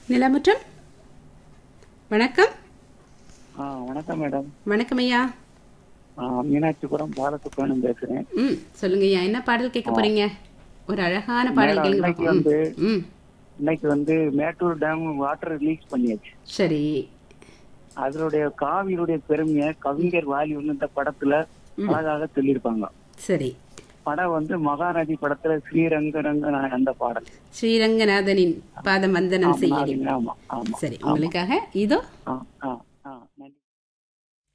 நிலமுற்றம் வணக்கம் ஆ வணக்கம் மேடம் வணக்கம் ஐயா ஆ, மீனாட்சிபுரம் பாலசுப்ரமணியம் பேசுறேன் ம் சொல்லுங்க ஐயா என்ன பாடல் கேட்க போறீங்க ஒரு அழகான பாடல் மேடம், கேளுங்க இன்னைக்கு பார்ப்போம். வந்து ம் இன்னைக்கு வந்து மேட்டூர் டேம் வாட்டர் ரிலீஸ் பண்ணியாச்சு சரி அதனுடைய காவிரியுடைய பெருமையை கவிஞர் வாலி வந்து இந்த படத்துல அழகாக சொல்லியிருப்பாங்க சரி படம் வந்து மகாநதி படத்துல ஸ்ரீரங்க ரங்க அந்த பாடல் ஸ்ரீரங்கநாதனின் பாதம் வந்தனம் செய்யடி ஆமா ஆமா சரி உங்களுக்காக இதோ ஆ, ஆ